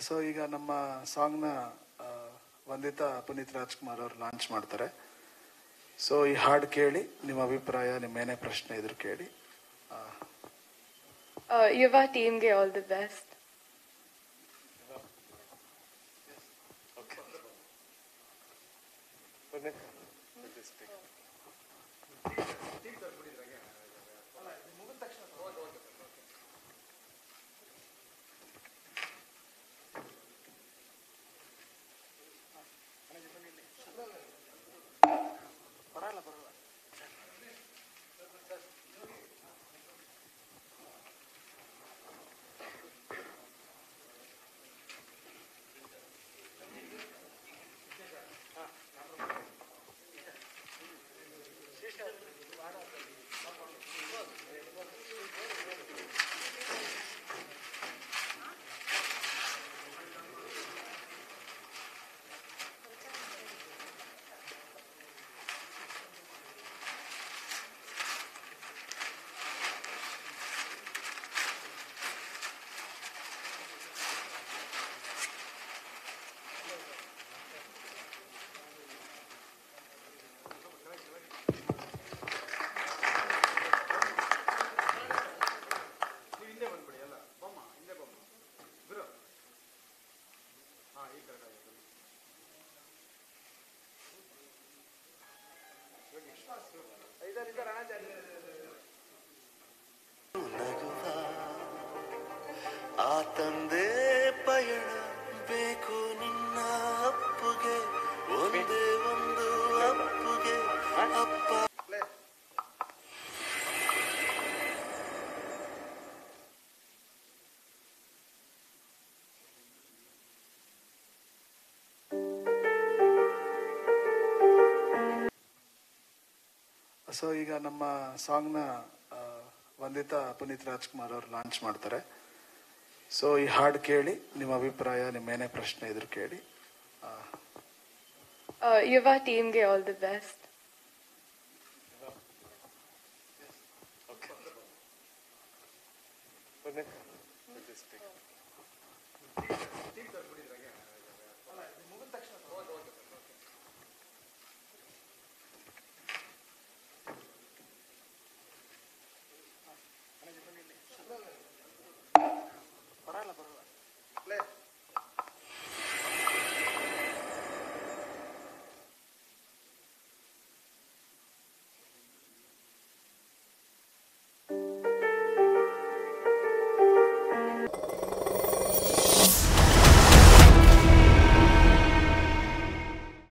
So ಈಗ ನಮ್ಮ ಸಾಂಗ್ನ ವಂದಿತಾ ಪುನೀತ್ ರಾಜ್ಕುಮಾರ್ ಅವರು ಲಾಂಚ್ ಮಾಡ್ತಾರೆ ಸೊ ಈ ಹಾಡು ಕೇಳಿ ನಿಮ್ಮ ಅಭಿಪ್ರಾಯ ನಿಮ್ಮ ಏನೇ ಪ್ರಶ್ನೆ ಇದ್ರು ಕೇಳಿ ಆ, Uh, Yuva teamಗೆ all the best. ನಗುವ ಆ ತಂದೆ ಪಯಣ ಬೇಕು ನಿನ್ನ ಅಪ್ಪುಗೆ ಒಂದೇ ಒಂದು ಅಪ್ಪುಗೆ ಅಪ್ಪ ಸೊ ಈಗ ನಮ್ಮ ಸಾಂಗ್ನ ವಂದಿತಾ ಪುನೀತ್ ರಾಜ್ಕುಮಾರ್ ಅವರು ಲಾಂಚ್ ಮಾಡ್ತಾರೆ ಸೊ ಈ ಹಾಡು ಕೇಳಿ ನಿಮ್ಮ ಅಭಿಪ್ರಾಯ ನಿಮ್ಮ ಏನೇ ಪ್ರಶ್ನೆ ಇದ್ರು ಕೇಳಿ ಆ, Uh, Yuva teamಗೆ all the best.